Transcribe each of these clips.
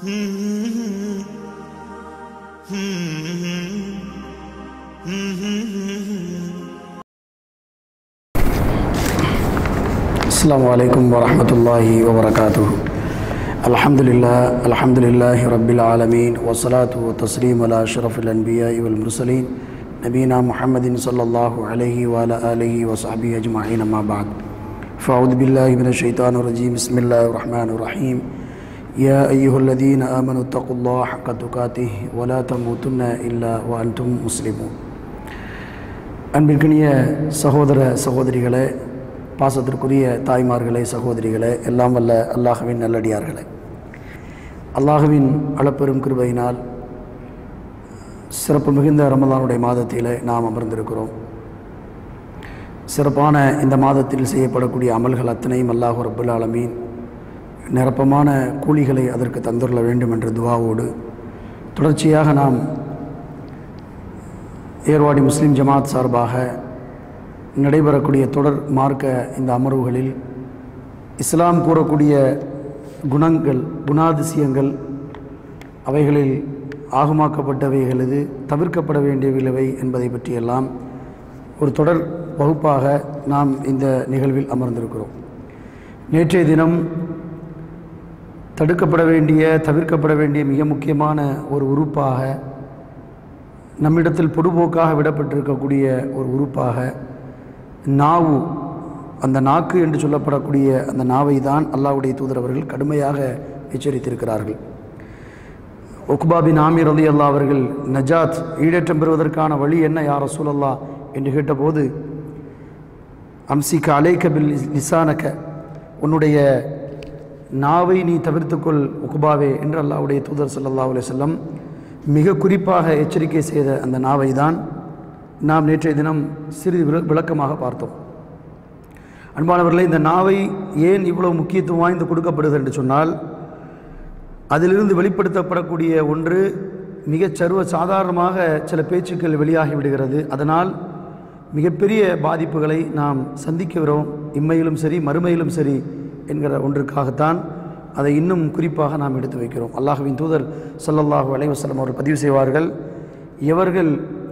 السلام عليكم ورحمة الله وبركاته الحمد لله الحمد لله رب العالمين والصلاة والتسليم على أشرف الأنبياء والمرسلين نبينا محمد صلى الله عليه وعلى آله وصحبه أجمعين ما بعد فأعوذ بالله من الشيطان الرجيم بسم الله الرحمن الرحيم يا أيها الذين آمنوا اتقوا الله حق تقاته ولا تموتن إلا وأنتم مسلمون அன்பிற்கினிய சகோதர சகோதரிகளே பாசத்திற்குரிய தாய்மார்களே சகோதரிகளே எல்லாம் வல்ல அல்லாஹுவின் நல்லடியார்களே அல்லாஹுவின் அளப்பெரும் கிருபையினால் சிறப்பு மிகுந்த ரமலானுடைய மாதத்திலே நாம் அமர்ந்திருக்கிறோம் சிறப்பான இந்த மாதத்தில் செய்யப்படக்கூடிய அமல்கள் அத்தனையும் அல்லாஹு ரப்புல் ஆலமீன் நிரப்பமான கூலிகளை அதற்கு தந்துள்ள வேண்டும் என்ற துவாவோடு தொடர்ச்சியாக நாம் ஏர்வாடி முஸ்லீம் ஜமாத் சார்பாக நடைபெறக்கூடிய தொடர் மார்க்க இந்த அமர்வுகளில் இஸ்லாம் கூறக்கூடிய குணங்கள் குணாதிசயங்கள் அவைகளில் ஆகமாக்கப்பட்டவைகள் எது தவிர்க்கப்பட வேண்டியவை என்பதை பற்றியெல்லாம் ஒரு தொடர் வகுப்பாக நாம் இந்த நிகழ்வில் அமர்ந்திருக்கிறோம் நேற்றைய தினம் தடுக்கப்பட வேண்டிய தவிர்க்கப்பட வேண்டிய மிக முக்கியமான ஒரு உறுப்பாக நம்மிடத்தில் பொதுபோக்காக விடப்பட்டிருக்கக்கூடிய ஒரு உறுப்பாக நாவு அந்த நாக்கு என்று சொல்லப்படக்கூடிய அந்த நாவை தான் அல்லாவுடைய தூதர் அவர்கள் கடுமையாக எச்சரித்திருக்கிறார்கள் ஒக்பாபின் ஆமீர் அலி அல்லா அவர்கள் நஜாத் ஈடேற்றம் பெறுவதற்கான வழி என்ன யார் ரசூலல்லா என்று கேட்டபோது அம்சிக்க அலேக்க பில் லிசானக்க உன்னுடைய நாவை நீ தவிர்த்துக்கொள் உக்பாவே என்று அல்லாவுடைய தூதர் சல்லா அலி செல்லம் மிக குறிப்பாக எச்சரிக்கை செய்த அந்த நாவை தான் நாம் நேற்றைய தினம் சிறிது விள விளக்கமாக பார்த்தோம் அன்பானவர்களே இந்த நாவை ஏன் இவ்வளவு முக்கியத்துவம் வாய்ந்து கொடுக்கப்படுது என்று சொன்னால் அதிலிருந்து வெளிப்படுத்தப்படக்கூடிய ஒன்று மிகச் சர்வ சாதாரணமாக சில பேச்சுக்கள் வெளியாகி விடுகிறது அதனால் மிகப்பெரிய பாதிப்புகளை நாம் சந்திக்கிறோம் இம்மையிலும் சரி மறுமையிலும் சரி என்கிற ஒன்றுக்காகத்தான் அதை இன்னும் குறிப்பாக நாம் எடுத்து வைக்கிறோம் அல்லாஹுவின் தூதர் சொல்லல்லாஹு அலைவசலம் அவர்கள் பதிவு செய்வார்கள் எவர்கள்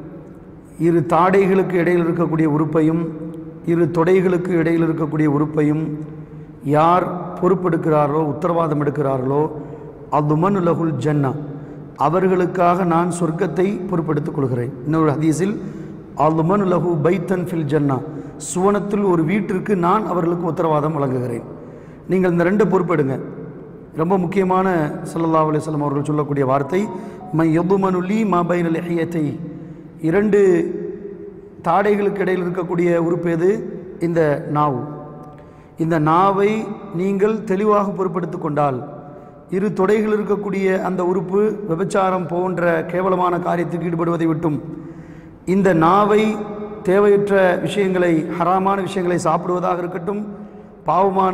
இரு தாடைகளுக்கு இடையில் இருக்கக்கூடிய உறுப்பையும் இரு தொடைகளுக்கு இடையில் இருக்கக்கூடிய உறுப்பையும் யார் பொறுப்பெடுக்கிறார்களோ உத்தரவாதம் எடுக்கிறார்களோ அதுமன் லகுல் ஜன்னா அவர்களுக்காக நான் சொர்க்கத்தை பொறுப்பெடுத்துக் கொள்கிறேன் இன்னொரு ஹதீஸில் அதுமன் லகு பைத்தன் ஃபில் ஜன்னா சுவனத்தில் ஒரு வீட்டிற்கு நான் அவர்களுக்கு உத்தரவாதம் வழங்குகிறேன் நீங்கள் இந்த ரெண்டு பொறுப்பெடுங்க ரொம்ப முக்கியமான சல்லல்லா அலிஸ்லாம் அவர்கள் சொல்லக்கூடிய வார்த்தை மை எதுமனுலி மா பைனல் ஹியத்தை இரண்டு தாடைகளுக்கு இடையில் இருக்கக்கூடிய உறுப்பு எது இந்த நாவு இந்த நாவை நீங்கள் தெளிவாக பொறுப்படுத்தி கொண்டால் இரு தொடைகள் இருக்கக்கூடிய அந்த உறுப்பு விபச்சாரம் போன்ற கேவலமான காரியத்துக்கு ஈடுபடுவதை விட்டும் இந்த நாவை தேவையற்ற விஷயங்களை ஹராமான விஷயங்களை சாப்பிடுவதாக இருக்கட்டும் பாவமான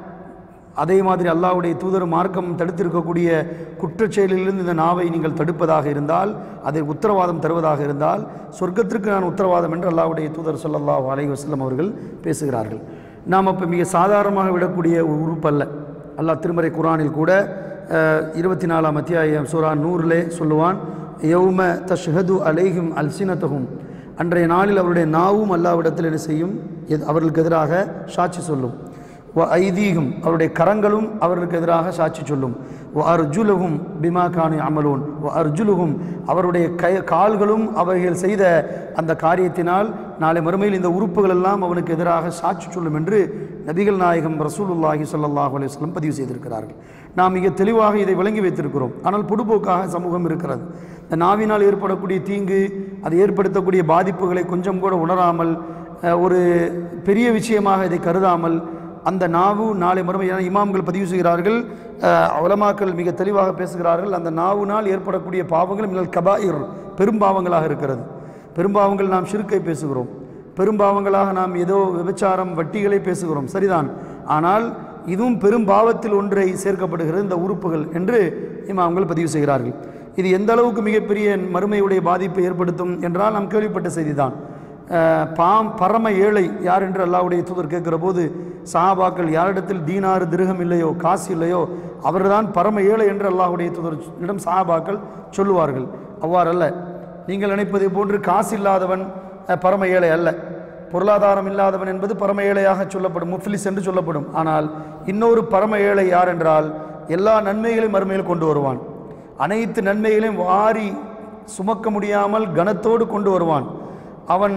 அதே மாதிரி அல்லாவுடைய தூதர் மார்க்கம் தடுத்திருக்கக்கூடிய குற்றச் செயலிலிருந்து இந்த நாவை நீங்கள் தடுப்பதாக இருந்தால் அதை உத்தரவாதம் தருவதாக இருந்தால் சொர்க்கத்திற்கு நான் உத்தரவாதம் என்று அல்லாவுடைய தூதர் சொல்லல்லாஹ் அலை வசல்லம் அவர்கள் பேசுகிறார்கள் நாம் அப்போ மிக சாதாரணமாக விடக்கூடிய ஒரு உறுப்பல்ல அல்லாஹ் திருமறை குரானில் கூட இருபத்தி நாலாம் அத்தியாயம் சூரா நூறிலே சொல்லுவான் யௌம தஷ்ஹது அலைஹிம் அல்சினத்தகும் அன்றைய நாளில் அவருடைய நாவும் அல்லாவிடத்தில் என்ன செய்யும் அவர்களுக்கு எதிராக சாட்சி சொல்லும் ஒ ஐதீகம் அவருடைய கரங்களும் அவர்களுக்கு எதிராக சாட்சி சொல்லும் ஒ அர்ஜுலுகும் பிமா கானி அமலோன் ஒ அர்ஜுலுகும் அவருடைய கை கால்களும் அவர்கள் செய்த அந்த காரியத்தினால் நாளை மறுமையில் இந்த உறுப்புகள் எல்லாம் அவனுக்கு எதிராக சாட்சி சொல்லும் என்று நபிகள் நாயகம் ரசூலுல்லாஹி சல்லாஹ் அலுவலம் பதிவு செய்திருக்கிறார்கள் நாம் மிக தெளிவாக இதை விளங்கி வைத்திருக்கிறோம் ஆனால் பொதுபோக்காக சமூகம் இருக்கிறது இந்த நாவினால் ஏற்படக்கூடிய தீங்கு அது ஏற்படுத்தக்கூடிய பாதிப்புகளை கொஞ்சம் கூட உணராமல் ஒரு பெரிய விஷயமாக இதை கருதாமல் அந்த நாவு நாளை மறுமையான இமாம்கள் பதிவு செய்கிறார்கள் அவலமாக்கள் மிக தெளிவாக பேசுகிறார்கள் அந்த நாவுனால் ஏற்படக்கூடிய பாவங்கள் மின்னல் கபாயிர் பெரும்பாவங்களாக இருக்கிறது பெரும்பாவங்கள் நாம் சிறுக்கை பேசுகிறோம் பெரும்பாவங்களாக நாம் ஏதோ விபச்சாரம் வட்டிகளை பேசுகிறோம் சரிதான் ஆனால் இதுவும் பெரும் பாவத்தில் ஒன்றை சேர்க்கப்படுகிறது இந்த உறுப்புகள் என்று இமாம்கள் பதிவு செய்கிறார்கள் இது எந்த அளவுக்கு மிகப்பெரிய மறுமையுடைய பாதிப்பை ஏற்படுத்தும் என்றால் நாம் கேள்விப்பட்ட செய்திதான் அஹ், பாம் பரம ஏழை யார் என்று அல்லாஹ்வுடைய தூதர் கேட்கிற போது சஹாபாக்கள் யாரிடத்தில் தீனாறு திருகம் இல்லையோ காசு இல்லையோ அவர்தான் பரம ஏழை என்று அல்லாஹ்வுடைய தூதரிடம் சஹாபாக்கள் சொல்லுவார்கள் அவ்வாறல்ல நீங்கள் நினைப்பதை போன்று காசு இல்லாதவன் அஹ், பரம ஏழை அல்ல பொருளாதாரம் இல்லாதவன் என்பது பரம ஏழையாக சொல்லப்படும் முஃப்லிஸ் என்று சொல்லப்படும் ஆனால் இன்னொரு பரம ஏழை யார் என்றால் எல்லா நன்மைகளையும் மறுமையில் கொண்டு வருவான் அனைத்து நன்மைகளையும் வாரி சுமக்க முடியாமல் கனத்தோடு கொண்டு வருவான் அவன்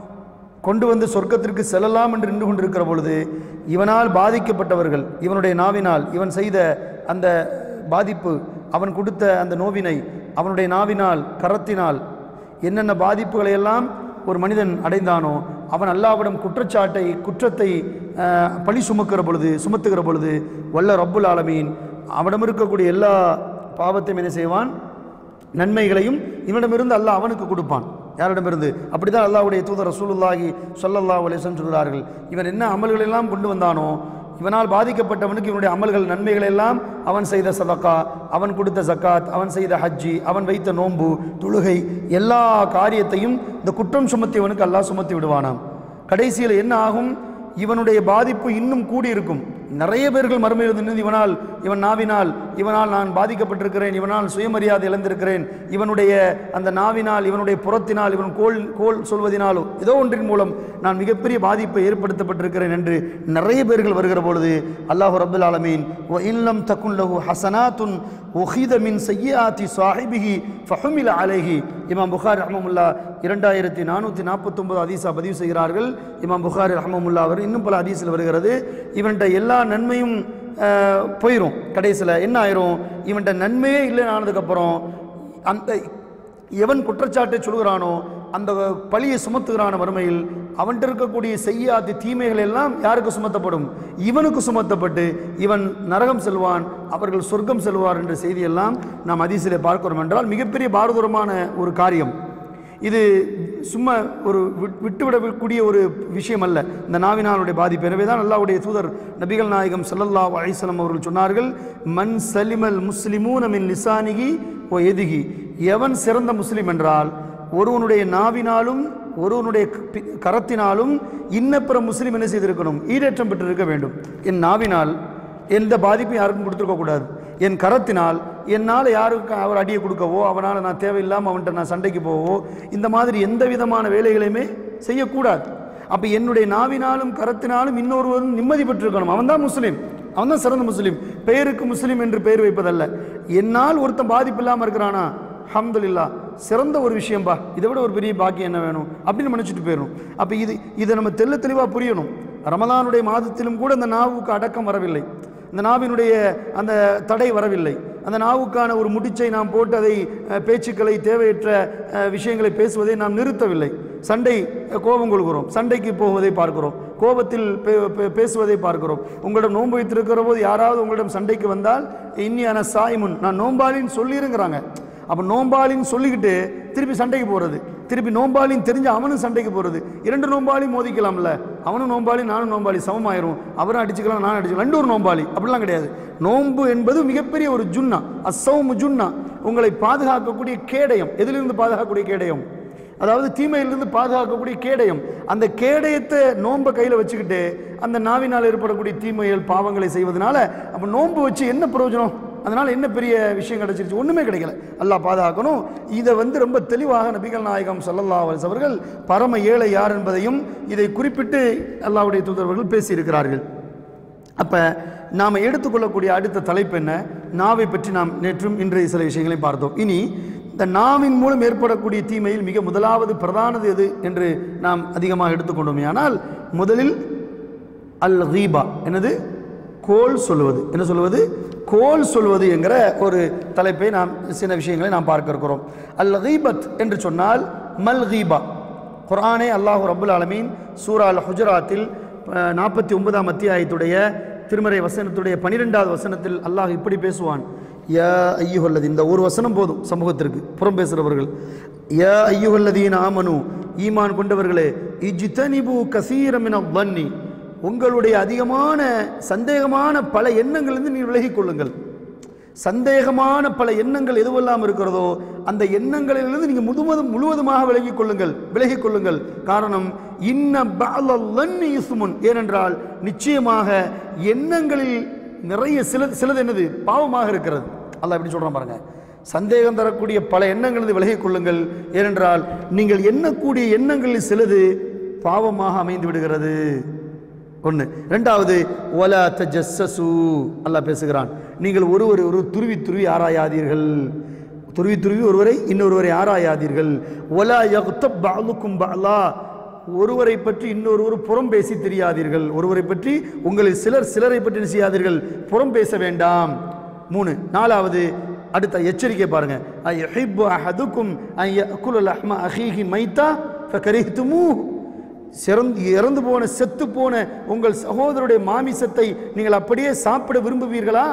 கொண்டு வந்து சொர்க்கத்திற்கு செல்லலாம் என்று நின்று கொண்டிருக்கிற பொழுது இவனால் பாதிக்கப்பட்டவர்கள் இவனுடைய நாவினால் இவன் செய்த அந்த பாதிப்பு அவன் கொடுத்த அந்த நோவினை அவனுடைய நாவினால் கரத்தினால் என்னென்ன பாதிப்புகளை எல்லாம் ஒரு மனிதன் அடைந்தானோ அவன் அல்லாவிடம் குற்றச்சாட்டை குற்றத்தை அஹ், பழி சுமக்கிற பொழுது சுமத்துகிற பொழுது வல்ல ரப்புல் ஆலமீன் அவனிடம் இருக்கக்கூடிய எல்லா பாவத்தையும் என்ன செய்வான் நன்மைகளையும் இவனிடமிருந்து அல்லாஹ் அவனுக்கு கொடுப்பான் யாரிடமிருந்து அப்படிதான் அல்லாஹ்வுடைய தூதர் ரசூலுல்லாஹி ஸல்லல்லாஹு அலைஹி வஸல்லம் சொல்கிறார்கள் இவன் என்ன அமல்கள் எல்லாம் கொண்டு வந்தானோ இவனால் பாதிக்கப்பட்டவனுக்கு இவனுடைய அமல்கள் நன்மைகள் எல்லாம் அவன் செய்த சதக்கா அவன் கொடுத்த ஜக்காத் அவன் செய்த ஹஜ்ஜி அவன் வைத்த நோன்பு தொழுகை எல்லா காரியத்தையும் இந்த குற்றம் சுமத்தியவனுக்கு அல்லாஹ் சுமத்தி விடுவானாம் கடைசியில் என்ன ஆகும் இவனுடைய பாதிப்பு இன்னும் கூடியிருக்கும் நிறைய பேர்கள் மறுமையில் நின்று இவனால் இவன் நாவினால் இவனால் நான் பாதிக்கப்பட்டிருக்கிறேன் இவனால் சுயமரியாதை இழந்திருக்கிறேன் இவனுடைய அந்த நாவினால் இவனுடைய புறத்தினால் இவன் கோல் கோல் சொல்வதினாலோ ஏதோ ஒன்றின் மூலம் நான் மிகப்பெரிய பாதிப்பை ஏற்படுத்தப்பட்டிருக்கிறேன் என்று நிறைய பேர்கள் வருகிற பொழுது அல்லாஹு ரபுல் ஆலமீன் "வ இல்லம் தக்குன் லஹு ஹசனாத்துன் உஹித மின் செய்யாத்தி சாஹிபிஹி ஃபஹுமில அலைஹி இமாம் புகாரி ரஹமமுல்லா இரண்டாயிரத்தி நானூற்றி நாற்பத்தொம்பது ஹதீஸா பதிவு செய்கிறார்கள் இமாம் புகாரி ரஹமமுல்லா அவர் இன்னும் பல ஹதீஸில் வருகிறது இவன்கிட்ட எல்லா நன்மையும் அஹ், போயிரும் கடைசியில் என்ன ஆயிரும் இவன்கிட்ட நன்மையே இல்லைன்னு ஆனதுக்கப்புறம் அந்த எவன் குற்றச்சாட்டை சொல்கிறானோ அந்த பழியை சுமத்துகிறான வறுமையில் அவன்கிட்ட இருக்கக்கூடிய செய்யாத தீமைகள் எல்லாம் யாருக்கு சுமத்தப்படும் இவனுக்கு சுமத்தப்பட்டு இவன் நரகம் செல்வான் அவர்கள் சொர்க்கம் செல்வார் என்ற செய்தியெல்லாம் நாம் அதிசிலே பார்க்கிறோம் என்றால் மிகப்பெரிய பாரதூரமான ஒரு காரியம் இது சும்மா ஒரு விட்- விட்டுவிடக்கூடிய ஒரு விஷயம் அல்ல இந்த நாவினாளுடைய பாதிப்பு எனவே தான் அல்லாஹ்வுடைய தூதர் நபிகள் நாயகம் ஸல்லல்லாஹு அலைஹி வஸல்லம் அவர்கள் சொன்னார்கள் மன் சலிமல் முஸ்லிமூன மின் லிசானிகி ஓ எதிகி எவன் சிறந்த முஸ்லிம் என்றால் ஒருவனுடைய நாவினாலும் ஒருவனுடைய க- பி- கரத்தினாலும் இன்னப்பிற முஸ்லிம் என்ன செய்திருக்கணும் ஈடேற்றம் பெற்றிருக்க வேண்டும் என் நாவினால் எந்த பாதிப்பும் யாருக்கும் கொடுத்துருக்க கூடாது என் கரத்தினால் என்னால் யாருக்கு அவர் அடியை கொடுக்கவோ அவனால் நான் தேவையில்லாமல் அவன்கிட்ட நான் சண்டைக்கு போவோ இந்த மாதிரி எந்த விதமான வேலைகளையுமே செய்யக்கூடாது அப்போ என்னுடைய நாவினாலும் கரத்தினாலும் இன்னொருவரும் நிம்மதி பெற்றிருக்கணும் அவன் தான் முஸ்லீம் அவன் தான் சிறந்த முஸ்லீம் பெயருக்கு முஸ்லீம் என்று பெயர் வைப்பதல்ல என்னால் ஒருத்தன் பாதிப்பு இல்லாமல் இருக்கிறானா அல்ஹம்துலில்லாஹ் சிறந்த ஒரு விஷயம்பா இதை விட ஒரு பெரிய பாக்கியம் என்ன வேணும் அப்படின்னு நினச்சிட்டு போயிடணும் அப்போ இது இதை நம்ம தெள்ள தெளிவாக புரியணும் ரமலானுடைய மாதத்திலும் கூட இந்த நாவுக்கு அடக்கம் வரவில்லை இந்த நாவினுடைய அந்த தடை வரவில்லை அந்த நாவுக்கான ஒரு முடிச்சை நாம் போட்டு அதை அஹ், பேச்சுக்களை தேவையற்ற அஹ், விஷயங்களை பேசுவதை நாம் நிறுத்தவில்லை சண்டை அஹ், கோபம் கொள்கிறோம் சண்டைக்கு போவதை பார்க்கிறோம் கோபத்தில் பே- பே- பேசுவதை பார்க்கிறோம் உங்களிடம் நோன்பு வைத்திருக்கிற போது யாராவது உங்களிடம் சண்டைக்கு வந்தால் இன்னியான சாய்முன் நான் நோம்பாளின்னு சொல்லிருங்கிறாங்க அப்போ நோம்பாளின்னு சொல்லிக்கிட்டு திருப்பி சண்டைக்கு போகிறது திருப்பி நோம்பாளின்னு தெரிஞ்சு அவனும் சண்டைக்கு போகிறது இரண்டு நோம்பாளி மோதிக்கலாம்ல அவனும் நோம்பாளி நானும் நோம்பாளி சமமாயிரும் அவரும் அடிச்சுக்கலாம் நான் அடிச்சுக்கலாம் ரெண்டு ஒரு நோம்பாளி அப்படிலாம் கிடையாது நோன்பு என்பது மிகப்பெரிய ஒரு ஜுன்னா அசௌமு ஜுன்னா உங்களை பாதுகாக்கக்கூடிய கேடயம் எதிலிருந்து பாதுகாக்கக்கூடிய கேடயம் அதாவது தீமையிலிருந்து பாதுகாக்கக்கூடிய கேடயம் அந்த கேடயத்தை நோன்பை கையில் வச்சுக்கிட்டு அந்த நாவினால் ஏற்படக்கூடிய தீமைகள் பாவங்களை செய்வதனால அப்போ நோன்பு வச்சு என்ன பிரயோஜனம் அதனால் என்ன பெரிய விஷயம் கிடைச்சிருச்சு ஒன்றுமே கிடைக்கல அல்லாஹ் பாதுகாக்கணும் இதை வந்து ரொம்ப தெளிவாக நபிகள் நாயகம் ஸல்லல்லாஹு அலைஹி அவர்கள் பரம ஏழை யார் என்பதையும் இதை குறிப்பிட்டு அல்லாஹ்வுடைய தூதரவர்கள் பேசியிருக்கிறார்கள் அப்போ நாம் எடுத்துக்கொள்ளக்கூடிய அடுத்த தலைப்பு என்ன நாவை பற்றி நாம் நேற்றும் இன்றைய சில விஷயங்களை பார்த்தோம் இனி இந்த நாவின் மூலம் ஏற்படக்கூடிய தீமையில் மிக முதலாவது பிரதானது எது என்று நாம் அதிகமாக எடுத்துக்கொண்டோமே ஆனால் முதலில் அல் ரீபா என்னது கோல் சொல்லுவது என்ன சொல்லுவது கோல் சொல்வது என்கிற ஒரு தலைப்பை நாம் சில விஷயங்களை நாம் பார்க்க இருக்கிறோம் அல் ரீபத் என்று சொன்னால் மல் ரீபா குர்ஆனே அல்லாஹு ரப்புல் ஆலமீன் சூரா அல் ஹுஜராத்தில் நாற்பத்தி ஒன்பதாம் அத்தியாயத்துடைய திருமறை வசனத்துடைய பனிரெண்டாவது வசனத்தில் அல்லாஹ் இப்படி பேசுவான் யா ஐயுகல்லது இந்த ஒரு வசனம் போதும் சமூகத்திற்கு புறம் பேசுகிறவர்கள் யா ஐயுகல்லதீன் ஆமனு ஈமான் கொண்டவர்களே இஜ்தனிபு கசீரமின வன்னி உங்களுடைய அதிகமான சந்தேகமான பல எண்ணங்களிலிருந்து நீ விலகிக் கொள்ளுங்கள் சந்தேகமான பல எண்ணங்கள் எதுவெல்லாம் இருக்கிறதோ அந்த எண்ணங்களிலிருந்து நீங்கள் முழுவதும் முழுவதுமாக விலகிக் கொள்ளுங்கள் விலகிக் கொள்ளுங்கள் காரணம் இன்ன பஅலல்லன்னி இஸ்முன் ஏனென்றால் நிச்சயமாக எண்ணங்களில் நிறைய சில சிலது என்னது பாவமாக இருக்கிறது அல்லாஹ் எப்படி சொல்றான் பாருங்க சந்தேகம் தரக்கூடிய பல எண்ணங்களிலிருந்து விலகிக் கொள்ளுங்கள் ஏனென்றால் நீங்கள் எண்ணக்கூடிய எண்ணங்களில் சிலது பாவமாக அமைந்து விடுகிறது ஒன்று ரெண்டாவது ஒல தஜஸ்ஸசு அல்லாஹ் பேசுகிறான் நீங்கள் ஒருவர் ஒரு துருவி துருவி ஆராயாதீர்கள் துருவி துருவி ஒருவரை இன்னொருவரை ஆராயாதீர்கள் ஒலா யகுத்தப் பாலுக்கும் பாலா ஒருவரை பற்றி இன்னொருவர் புறம் பேசி தெரியாதீர்கள் ஒருவரை பற்றி உங்களில் சிலர் சிலரை பற்றி என்ன செய்யாதீர்கள் புறம் பேச வேண்டாம் மூணு நாலாவது அடுத்த எச்சரிக்கை பாருங்க ஐயுஹிப்பு அஹதுக்கும் ஐ யஅகுல லஹ்ம அஹீஹி மைத்தா ஃபகரிஹ்துமூஹ் சிறந்து இறந்து போன செத்து போன உங்கள் சகோதரருடைய மாமிசத்தை நீங்கள் அப்படியே சாப்பிட விரும்புவீர்களா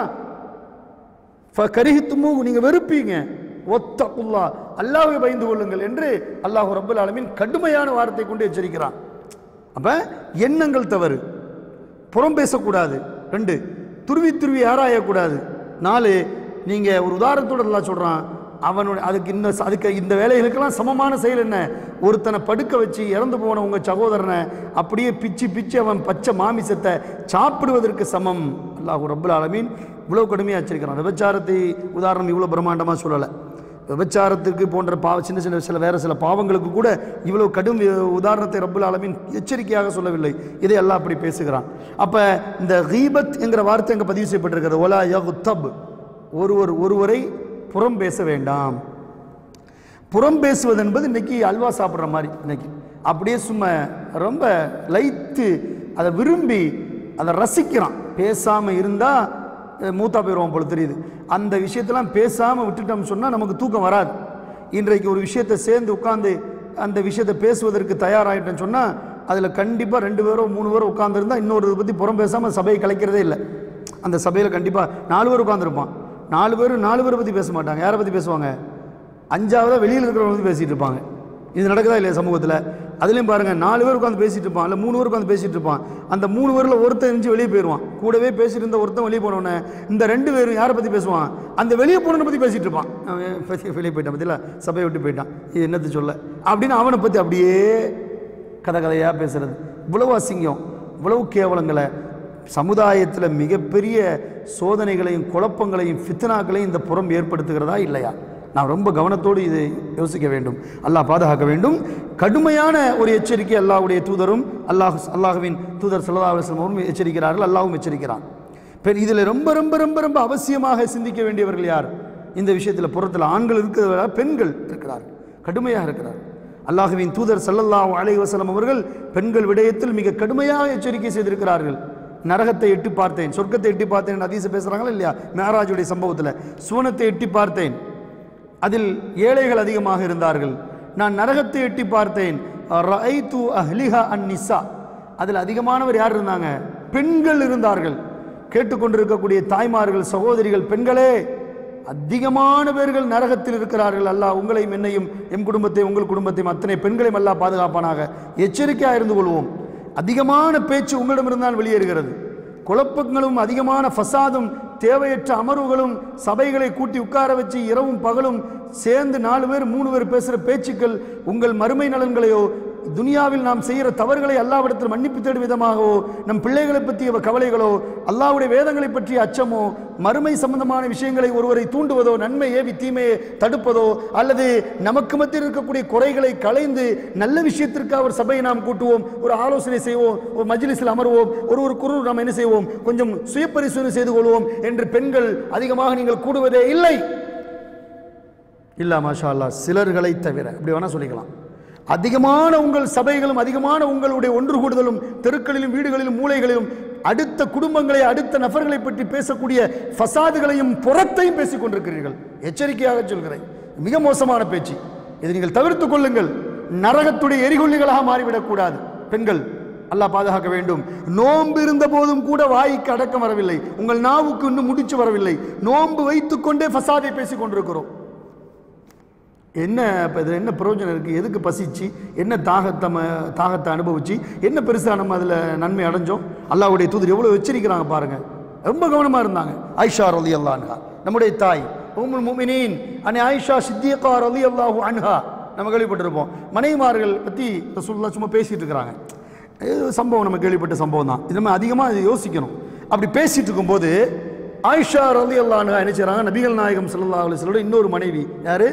கரிஹித்துமு நீங்க வெறுப்பீங்க ஒத்தகுல்லா அல்லாஹ்வை பயந்து கொள்ளுங்கள் என்று அல்லாஹ் ரப்பல் ஆலமீன் கடுமையான வார்த்தை கொண்டு எச்சரிக்கிறான் அப்ப எண்ணங்கள் தவறு புறம் பேசக்கூடாது ரெண்டு துருவி துருவி ஆராயக்கூடாது நாலு நீங்க ஒரு உதாரணத்தோட அல்லாஹ் சொல்றான் அவனுடைய அதுக்கு இந்த அதுக்கு இந்த வேலைகளுக்கெல்லாம் சமமான செயல் என்ன ஒருத்தனை படுக்க வச்சு இறந்து போன உங்க சகோதரனை அப்படியே பிச்சு பிச்சு அவன் பச்சை மாமிசத்தை சாப்பிடுவதற்கு சமம் அல்லாஹ் ரப்பல் ஆலமீன் இவ்வளவு கடுமையாக வச்சிருக்கிறான் விபச்சாரத்தை உதாரணம் இவ்வளோ பிரம்மாண்டமாக சொல்லலை விபச்சாரத்துக்கு போன்ற பாவ சின்ன சின்ன சில வேறு சில பாவங்களுக்கு கூட இவ்வளவு கடும் உதாரணத்தை ரப்புல் ஆலமீன் எச்சரிக்கையாக சொல்லவில்லை இதை எல்லாம் அப்படி பேசுகிறான் அப்போ இந்த கீபத் என்கிற வார்த்தை அங்கே பதிவு செய்யப்பட்டிருக்கிறது ஒலா யகுத்தப் ஒருவர் ஒருவரை புறம் பேச வேண்டாம் புறம் பேசுவது என்பது இன்னைக்கு அல்வா சாப்பிட்ற மாதிரி இன்னைக்கு அப்படியே சும்மா ரொம்ப லைத்து அதை விரும்பி அதை ரசிக்கிறான் பேசாமல் இருந்தால் மூத்தா போயிடுவோம் போல தெரியுது அந்த விஷயத்தெல்லாம் பேசாமல் விட்டுட்டோம்னு சொன்னால் நமக்கு தூக்கம் வராது இன்றைக்கு ஒரு விஷயத்தை சேர்ந்து உட்காந்து அந்த விஷயத்தை பேசுவதற்கு தயாராகிட்டேன்னு சொன்னால் அதில் கண்டிப்பாக ரெண்டு பேரோ மூணு பேரோ உட்காந்துருந்தா இன்னொரு இதை பற்றி புறம் பேசாமல் சபையை கலைக்கிறதே இல்லை அந்த சபையில் கண்டிப்பாக நாலு பேர் உட்காந்துருப்பான் நாலு பேர் நாலு பேரை பற்றி பேச மாட்டாங்க யாரை பற்றி பேசுவாங்க அஞ்சாவதாக வெளியில் இருக்கிறவங்க பற்றி பேசிகிட்டு இருப்பாங்க இது நடக்குதா இல்லையா சமூகத்தில் அதுலேயும் பாருங்க நாலு பேர் உட்காந்து பேசிட்டு இருப்பான் இல்லை மூணு பேர் உட்காந்து பேசிட்டு இருப்பான் அந்த மூணு பேரில் ஒருத்தன் எரிஞ்சு வெளியே போயிடுவான் கூடவே பேசிட்டு இருந்த ஒருத்தன் வெளியே போனவனே இந்த ரெண்டு பேரும் யாரை பற்றி பேசுவான் அந்த வெளியே போனவனை பற்றி பேசிட்டு இருப்பான் அவன் பத்தி வெளியே போயிட்டான் பற்றில சபையை விட்டு போயிட்டான் இது என்னத்தை சொல்ல அப்படின்னு அவனை பற்றி அப்படியே கதை கதையாக பேசுறது இவ்வளவு அசிங்கம் இவ்வளவு கேவலங்களை சமுதாயத்தில் மிகப்பெரிய சோதனைகளையும் குழப்பங்களையும் ஃபித்னாக்களையும் இந்த புறம் ஏற்படுத்துகிறதா இல்லையா நான் ரொம்ப கவனத்தோடு இதை யோசிக்க வேண்டும் அல்லாஹ் பாதுகாக்க வேண்டும் கடுமையான ஒரு எச்சரிக்கை அல்லாஹ்வுடைய தூதரும் அல்லாஹ் அல்லாஹ்வின் தூதர் சல்லா அலுவலம் அவரும் எச்சரிக்கிறார்கள் அல்லாஹ்வும் எச்சரிக்கிறான் பெண் இதில் ரொம்ப ரொம்ப ரொம்ப ரொம்ப அவசியமாக சிந்திக்க வேண்டியவர்கள் யார் இந்த விஷயத்தில் புறத்தில் ஆண்கள் இருக்கிறத விட பெண்கள் இருக்கிறார்கள் கடுமையாக இருக்கிறார் அல்லாஹ்வின் தூதர் சல்லல்லாஹு அலைஹி வஸல்லம் அவர்கள் பெண்கள் விடயத்தில் மிக கடுமையாக எச்சரிக்கை செய்திருக்கிறார்கள் நரகத்தை எட்டி பார்த்தேன் சொர்க்கத்தை எட்டி பார்த்தேன் அதீச பேசுகிறாங்களா இல்லையா மேராஜுடைய சம்பவத்தில் சுவனத்தை எட்டி பார்த்தேன் அதில் ஏழைகள் அதிகமாக இருந்தார்கள் நான் நரகத்தை எட்டி பார்த்தேன் ரஐத்து அஹ்லிஹா அன் நிசா அதில் அதிகமானவர் யார் இருந்தாங்க பெண்கள் இருந்தார்கள் கேட்டுக்கொண்டிருக்கக்கூடிய தாய்மார்கள் சகோதரிகள் பெண்களே அதிகமான பேர்கள் நரகத்தில் இருக்கிறார்கள் அல்லாஹ் உங்களையும் என்னையும் எம் குடும்பத்தையும் உங்கள் குடும்பத்தையும் அத்தனை பெண்களையும் அல்லாஹ் பாதுகாப்பானாக எச்சரிக்கையாக இருந்து கொள்வோம் அதிகமான பேச்சு உங்களிடமிருந்தான் வெளியேறுகிறது குழப்பங்களும் அதிகமான ஃபசாதும் தேவையற்ற அமர்வுகளும் சபைகளை கூட்டி உட்கார வச்சு இரவும் பகலும் சேர்ந்து நாலு பேர் மூணு பேர் பேசுகிற பேச்சுக்கள் உங்கள் மறுமை நலன்களையோ துனியாவில் நாம் செய்கிற தவறுகளை அல்லாவிடத்தில் மன்னிப்பு தேடும் விதமாகவோ நம் பிள்ளைகளை பற்றிய கவலைகளோ அல்லாவுடைய வேதங்களை பற்றிய அச்சமோ மறுமை சம்பந்தமான விஷயங்களை ஒருவரை தூண்டுவதோ நன்மை ஏவி தீமையை தடுப்பதோ அல்லது நமக்கு மத்தியில் இருக்கக்கூடிய குறைகளை களைந்து நல்ல விஷயத்திற்காக ஒரு சபையை நாம் கூட்டுவோம் ஒரு ஆலோசனை செய்வோம் ஒரு மஜ்லிஸில் அமர்வோம் ஒரு ஒரு குரு நாம் என்ன செய்வோம் கொஞ்சம் சுய பரிசோதனை செய்து கொள்வோம் என்று பெண்கள் அதிகமாக நீங்கள் கூடுவதே இல்லை இல்ல மாஷா அல்லாஹ் சிலர்களை தவிர இப்படி வேணா சொல்லிக்கலாம் அதிகமான உங்கள் சபைகளும் அதிகமான உங்களுடைய ஒன்று கூடுதலும் தெருக்களிலும் வீடுகளிலும் மூலைகளிலும் அடுத்த குடும்பங்களை அடுத்த நபர்களை பற்றி பேசக்கூடிய ஃபசாதுகளையும் புறத்தையும் பேசிக் கொண்டிருக்கிறீர்கள் எச்சரிக்கையாக சொல்கிறேன் மிக மோசமான பேச்சு இதை நீங்கள் தவிர்த்துக் கொள்ளுங்கள் நரகத்துடைய எரிகொல்லிகளாக மாறிவிடக்கூடாது பெண்கள் அல்லாஹ் பாதுகாக்க வேண்டும் நோன்பு இருந்த போதும் கூட வாய்க்கு அடக்கம் வரவில்லை உங்கள் நாவுக்கு இன்னும் முடிச்சு வரவில்லை நோன்பு வைத்துக்கொண்டே ஃபசாதை பேசிக் கொண்டிருக்கிறோம் என்ன இப்போ இதில் என்ன பிரயோஜனம் இருக்குது எதுக்கு பசிச்சு என்ன தாகத்தை ம- தாகத்தை அனுபவிச்சு என்ன பெருசாக நம்ம அதில் நன்மை அடைஞ்சோம் அல்லாஹ்வுடைய தூதர் எவ்வளோ எச்சரிக்கிறாங்க பாருங்கள் ரொம்ப கவனமாக இருந்தாங்க ஆயிஷா ரலி அல்லான்ஹா நம்முடைய தாய் உம்முல் முமினீன் அன்னை ஆயிஷா சித்தியக்கா ரலி அல்லாஹு அன்ஹா நம்ம கேள்விப்பட்டிருப்போம் மனைவிமார்கள் பற்றி ரசூலுல்லாஹ் சும்மா பேசிட்டு இருக்கிறாங்க இது சம்பவம் நம்ம கேள்விப்பட்ட சம்பவம் தான் இது நம்ம அதிகமாக இதை யோசிக்கணும் அப்படி பேசிட்டு இருக்கும்போது ஆயிஷா ரலி அல்லான்ஹா என்ன செய்கிறாங்க நபிகள் நாயகம் ஸல்லல்லாஹு அலைஹி வஸல்லம் இன்னொரு மனைவி யாரு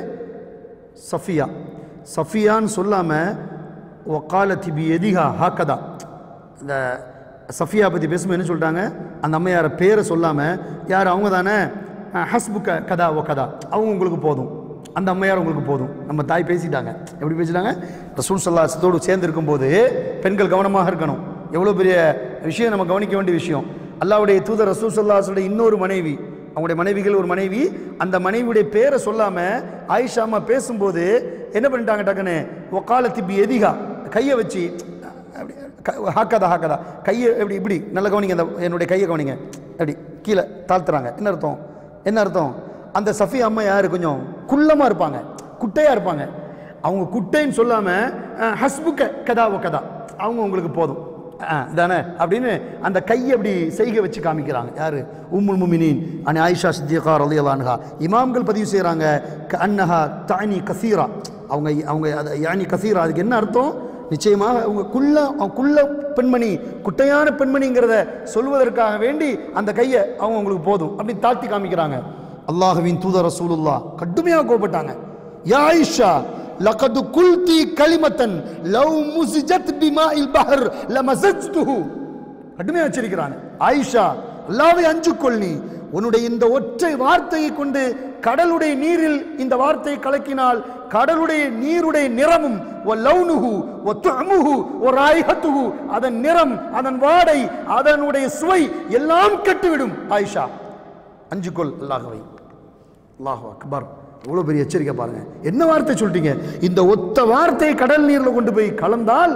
சஃபியா சஃபியான்னு சொல்லாமல் ஒக்காலத்தி பி எதிகா ஹாக்கதா இந்த சஃபியா பற்றி பேசும்போது என்ன சொல்லிட்டாங்க அந்த அம்மையார பேரை சொல்லாமல் யார் அவங்க தானே ஹஸ்புக்க கதா ஓ கதா அவங்க உங்களுக்கு போதும் அந்த அம்மையார் உங்களுக்கு போதும் நம்ம தாய் பேசிட்டாங்க எப்படி பேசிட்டாங்க ரசூல் சல்லாசத்தோடு சேர்ந்து இருக்கும்போது பெண்கள் கவனமாக இருக்கணும் எவ்வளோ பெரிய விஷயம் நம்ம கவனிக்க வேண்டிய விஷயம் அல்லாவுடைய தூதர் ரசூல் சல்லாஸோட இன்னொரு மனைவி அவங்களுடைய மனைவிகள் ஒரு மனைவி அந்த மனைவியுடைய பேரை சொல்லாம ஆயிஷா அம்மா பேசும்போது என்ன பண்ணிட்டாங்க டக்குன்னு ஒக்கால திப்பி எதிகா கையை வச்சு அப்படி க- ஹாக்காதா ஹாக்காதா கையை எப்படி இப்படி நல்ல கவனிங்க அந்த என்னுடைய கையை கவனிங்க அப்படி கீழே தாழ்த்துறாங்க என்ன அர்த்தம் என்ன அர்த்தம் அந்த சஃபி அம்மா யார் கொஞ்சம் குள்ளமாக இருப்பாங்க குட்டையாக இருப்பாங்க அவங்க குட்டைன்னு சொல்லாமல் ஹஸ்புக்க கதா ஓ கதா அவங்க உங்களுக்கு போதும் ஆ, தானே அப்படின்னு அந்த கையை அப்படி செய்கை வச்சு காமிக்கிறாங்க யாரு உம்முல் முமினின் அனி ஆயிஷா சித்தியகா ரலியல்லான்ஹா இமாம்கள் பதிவு செய்கிறாங்க அன்னஹா தானி கசீரா அவங்க அவங்க அது யானி கசீரா அதுக்கு என்ன அர்த்தம் நிச்சயமாக அவங்க குள்ள அவங்க குள்ள பெண்மணி குட்டையான பெண்மணிங்கிறத சொல்வதற்காக வேண்டி அந்த கையை அவங்க உங்களுக்கு போதும் அப்படி தாழ்த்தி காமிக்கிறாங்க அல்லாஹுவின் தூதர் ரசூலுல்லாஹ் கடுமையாக கோபப்பட்டாங்க யா ஆயிஷா லகது குல்தி கலிமத்தன் லவ் முசிஜத் பிமாஇல் பஹர் லமசஜ்துஹு கடுமையாக எச்சரிக்கிறாங்க ஆயிஷா அல்லாவை அஞ்சுக்கொள் நீ உன்னுடைய இந்த ஒற்றை வார்த்தையை கொண்டு கடலுடைய நீரில் இந்த வார்த்தையை கலக்கினால் கடலுடைய நீருடைய நிறமும் ஒ லவுனுஹு ஒ துஅமுஹு ஒ ராய்ஹத்துஹு அதன் நிறம் அதன் வாடை அதனுடைய சுவை எல்லாம் கெட்டுவிடும் ஆயிஷா அஞ்சுக்கொள் அல்லாஹவை அல்லாஹ் அக்பர் எவ்வளோ பெரிய எச்சரிக்கை பாருங்க என்ன வார்த்தை சொல்லிட்டீங்க இந்த ஒத்த வார்த்தையை கடல் நீரில் கொண்டு போய் கலந்தால்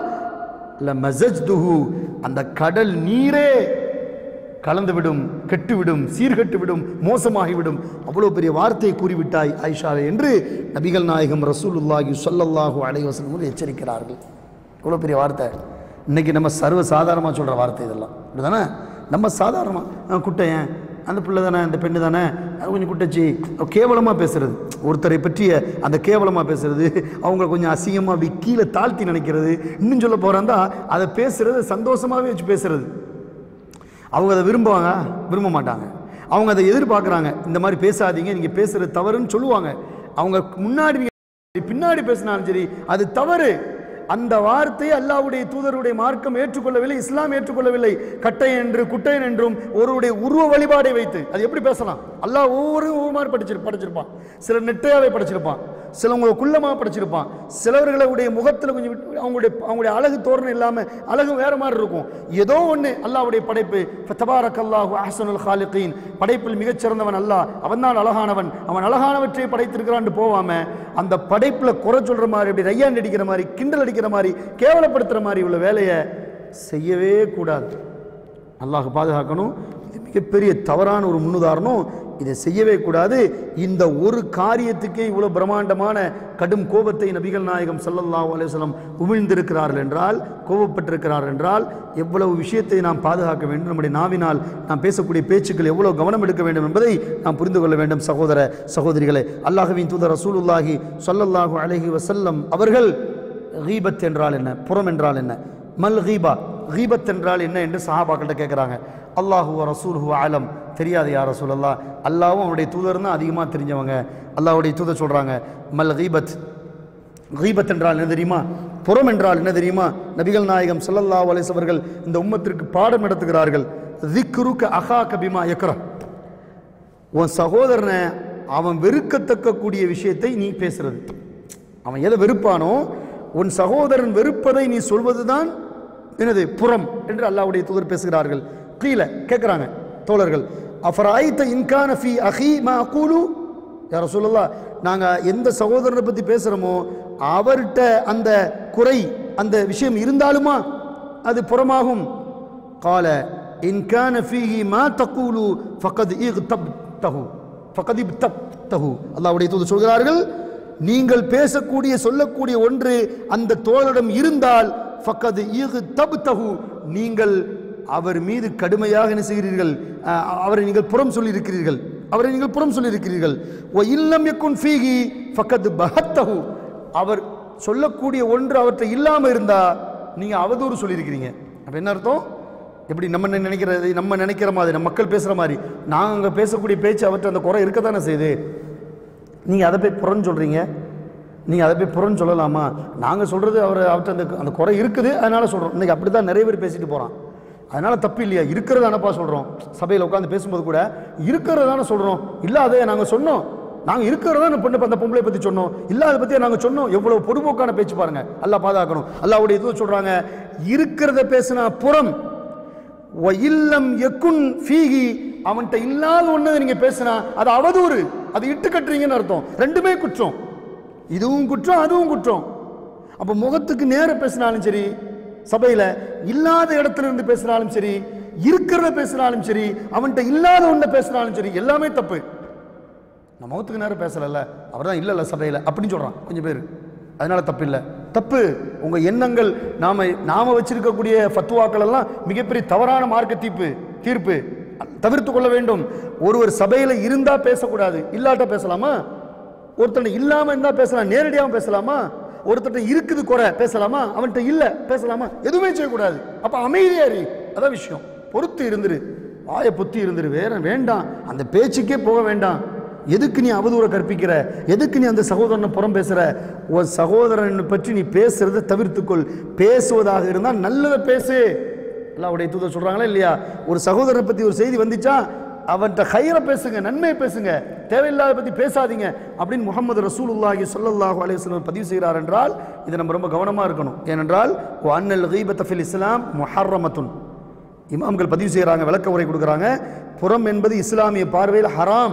ல மஸஜ்துஹு அந்த கடல் நீரே கலந்துவிடும் கெட்டுவிடும் சீர்கெட்டுவிடும் மோசமாகிவிடும் அவ்வளோ பெரிய வார்த்தையை கூறிவிட்டாய் ஆயிஷாவே என்று நபிகள் நாயகம் ரசூலுல்லாஹி ஸல்லல்லாஹு அலைஹி வஸல்லம் எச்சரிக்கிறார்கள் இவ்வளோ பெரிய வார்த்தை இன்னைக்கு நம்ம சர்வ சாதாரணமாக சொல்கிற வார்த்தை இதெல்லாம் இப்படிதானே நம்ம சாதாரணமாக குட்டையன் அந்த பிள்ளை தானே அந்த பெண்ணு தானே அது கொஞ்சம் குட்டச்சி கேவலமாக பேசுறது ஒருத்தரை பற்றிய அந்த கேவலமாக பேசுறது அவங்க கொஞ்சம் அசிங்கமாக அப்படி கீழே தாழ்த்தி நினைக்கிறது இன்னும் சொல்ல போகிறாந்தா அதை பேசுறது சந்தோஷமாகவே வச்சு பேசுறது அவங்க அதை விரும்புவாங்க விரும்ப மாட்டாங்க அவங்க அதை எதிர்பார்க்குறாங்க இந்த மாதிரி பேசாதீங்க நீங்கள் பேசுறது தவறுன்னு சொல்லுவாங்க அவங்க முன்னாடி நீங்க பின்னாடி பேசினாலும் சரி அது தவறு அந்த வார்த்தையை அல்லாஹ்வுடைய தூதருடைய மார்க்கம் ஏற்றுக்கொள்ளவில்லை இஸ்லாம் ஏற்றுக்கொள்ளவில்லை கட்டையன் என்று குட்டையன் என்றும் ஒருவருடைய உருவ வழிபாடை வைத்து அது எப்படி பேசலாம் அல்லாஹ் ஒவ்வொரு ஒவ்வொரு மாதிரி படிச்சிரு படைச்சிருப்பான் சிலர் நெட்டையாவே படைச்சிருப்பான் சிலவங்களை குள்ளமாக படைச்சிருப்பான் சிலவர்களுடைய முகத்தில் கொஞ்சம் விட்டு- அவங்களுடைய அவங்களுடைய அழகு தோரணை இல்லாமல் அழகு வேற மாதிரி இருக்கும் ஏதோ ஒன்று அல்லாஹ்வுடைய படைப்பு தபாரக் அல்லாஹு அஹ்சனுல் ஹாலிகீன் படைப்பில் மிகச்சிறந்தவன் அல்லாஹ் அவன்தான் அழகானவன் அவன் அழகானவற்றை படைத்திருக்கிறான்னு போவாம அந்த படைப்பில் குறை சொல்ற மாதிரி அப்படி ரையான் அடிக்கிற மாதிரி கிண்டல் அடிக்கிற மாதிரி கேவலப்படுத்துற மாதிரி உள்ள வேலையை செய்யவே கூடாது அல்லாஹ் பாதுகாக்கணும் இது மிகப்பெரிய தவறான ஒரு முன்னுதாரணம் இதை செய்யவே கூடாது இந்த ஒரு காரியத்துக்கே இவ்வளவு பிரம்மாண்டமான கடும் கோபத்தை நபிகள் நாயகம் ஸல்லல்லாஹு அலைஹி வஸல்லம் உமிழ்ந்திருக்கிறார்கள் என்றால் கோபப்பட்டிருக்கிறார்கள் என்றால் எவ்வளவு விஷயத்தை நாம் பாதுகாக்க வேண்டும் நம்முடைய நாவினால் நாம் பேசக்கூடிய பேச்சுக்கள் எவ்வளவு கவனம் எடுக்க வேண்டும் என்பதை நாம் புரிந்து கொள்ள வேண்டும் சகோதர சகோதரிகளே அல்லாஹ்வின் தூதர் ரசூலுல்லாஹி ஸல்லல்லாஹு அலைஹி வஸல்லம் அவர்கள் கீபத் என்றால் என்ன புறம் என்றால் என்ன மல் கீபா கீபத் என்றால் என்ன என்று சஹாபாக்கள்கிட்ட கேட்குறாங்க அல்லாஹு ரசூலுஹு ஆலம் தெரியாது யார் ரசூலல்லா அல்லாவும் அவனுடைய தூதர் தான் அதிகமாக தெரிஞ்சவங்க அல்லாஹ்வுடைய தூதர் சொல்கிறாங்க மல் கீபத் கீபத் என்றால் என்ன தெரியுமா புறம் என்றால் என்ன தெரியுமா நபிகள் நாயகம் ஸல்லல்லாஹு அலைஹி வஸல்லம் அவர்கள் இந்த உம்மத்திற்கு பாடம் நடத்துகிறார்கள் திக்ருக்க அஹா கபிமா யக்ரா உன் சகோதரனை அவன் வெறுக்கத்தக்க கூடிய விஷயத்தை நீ பேசுறது அவன் எதை வெறுப்பானோ உன் சகோதரன் வெறுப்பதை நீ சொல்வதுதான் என்னது புறம் என்று அல்லாஹ்வுடைய தூதர் பேசுகிறார்கள் கீழே கேட்குறாங்க தோழர்கள் அஃபராய்த்த இன்கான ஃபி அஹி மா அகூலு யார சொல்லலாம் நாங்கள் எந்த சகோதரனை பற்றி பேசுகிறோமோ அவர்கிட்ட அந்த குறை அந்த விஷயம் இருந்தாலுமா அது புறமாகும் قال إن كان فيه ما تقول فقد اغتبته فقد ابتبته அல்லாஹ்வுடைய தூதர் சொல்கிறார்கள் நீங்கள் பேசக்கூடிய சொல்லக்கூடிய ஒன்று அந்த தோழரிடம் இருந்தால் ஃபக்கது இகு தபுத்தகு நீங்கள் அவர் மீது கடுமையாக என்ன செய்கிறீர்கள் அஹ், அவரை நீங்கள் புறம் சொல்லியிருக்கிறீர்கள் அவரை நீங்கள் புறம் சொல்லியிருக்கிறீர்கள் ஓ இல்லம் யக்குன் ஃபீஹி ஃபக்கத் பஹத்தஹு அவர் சொல்லக்கூடிய ஒன்று அவற்றை இல்லாமல் இருந்தா நீங்க அவதூறு சொல்லியிருக்கிறீங்க அப்ப என்ன அர்த்தம் எப்படி நம்ம என்ன நினைக்கிறது நம்ம நினைக்கிற மாதிரி நம்ம மக்கள் பேசுற மாதிரி நாங்கள் பேசக்கூடிய பேச்சு அவற்றை அந்த குறை இருக்க தானே செய்யுது நீங்கள் அதை போய் புறன்னு சொல்கிறீங்க நீங்கள் அதை போய் புறன்னு சொல்லலாமா நாங்கள் சொல்கிறது அவர் அவர்கிட்ட அந்த அந்த குறை இருக்குது அதனால சொல்கிறோம் இன்றைக்கி அப்படி தான் நிறைய பேர் பேசிட்டு போகிறான் அதனால தப்பு இல்லையா இருக்கிறது தானப்பா சொல்கிறோம் சபையில் உட்காந்து பேசும்போது கூட இருக்கிறது தானே சொல்கிறோம் இல்லாதே நாங்கள் சொன்னோம் நாங்கள் இருக்கிறதா அந்த பொண்ணு அந்த பொம்பளை பற்றி சொன்னோம் இல்லாத பற்றி நாங்கள் சொன்னோம் எவ்வளோ பொடுபோக்கான பேச்சு பாருங்க அல்லாஹ் பாதுகாக்கணும் அல்லாவுடைய இது சொல்கிறாங்க இருக்கிறத பேசினா புறம் வ இல்லம் எக்குன் ஃபீஹி அவன்கிட்ட இல்லாத ஒண்ணு நீங்க பேசினா அது அவதூறு அது இட்டு கட்டுறீங்கன்னு அர்த்தம் ரெண்டுமே குற்றம் இதுவும் குற்றம் அதுவும் குற்றம் அப்ப முகத்துக்கு நேர பேசினாலும் சரி சபையில இல்லாத இடத்துல இருந்து பேசினாலும் சரி இருக்கிறத பேசினாலும் சரி அவன்கிட்ட இல்லாத ஒண்ண பேசினாலும் சரி எல்லாமே தப்பு நான் முகத்துக்கு நேரம் பேசலைல்ல அவர் தான் இல்லைல்ல சபையில் அப்படின்னு சொல்கிறான் கொஞ்சம் பேர் அதனால தப்பு இல்லை தப்பு உங்கள் எண்ணங்கள் நாம நாம வச்சிருக்கக்கூடிய ஃபத்துவாக்கள் எல்லாம் மிகப்பெரிய தவறான மார்க்க தீர்ப்பு தீர்ப்பு தவிர்த்து கொள்ள வேண்டும் ஒருவர் சபையில் இருந்தா பேசக்கூடாது இல்லாட்ட பேசலாமா ஒருத்தனை இல்லாம இருந்தா பேசலாம் நேரடியாகவும் பேசலாமா ஒருத்தட்ட இருக்குது குறை பேசலாமா அவன்கிட்ட இல்ல பேசலாமா எதுவுமே செய்யக்கூடாது அப்ப அமைதியா இரு அதான் விஷயம் பொறுத்து இருந்துரு வாயை பொத்தி இருந்துரு வேற வேண்டாம் அந்த பேச்சுக்கே போக வேண்டாம் எதுக்கு நீ அவதூற கற்பிக்கிற எதுக்கு நீ அந்த சகோதரனை புறம் பேசுற உன் சகோதரனை பற்றி நீ பேசுறதை தவிர்த்துக்கொள் பேசுவதாக இருந்தால் நல்லதை பேசு அல்லாவுடைய தூதர் சொல்றாங்களா இல்லையா ஒரு சகோதரனை பத்தி ஒரு செய்தி வந்துச்சா அவன்கிட்ட ஹைரை பேசுங்க நன்மையை பேசுங்க தேவையில்லாத பத்தி பேசாதீங்க அப்படின்னு முகமது ரசூலுல்லாஹி ஸல்லல்லாஹு அலைஹி வஸல்லம் பதிவு செய்கிறார் என்றால் இதை நம்ம ரொம்ப கவனமா இருக்கணும் ஏனென்றால் அன்னல் கீபத் ஃபில் இஸ்லாம் முஹர்ரமத்துன் இமாம்கள் பதிவு செய்கிறாங்க விளக்க உரை கொடுக்குறாங்க புறம் என்பது இஸ்லாமிய பார்வையில் ஹராம்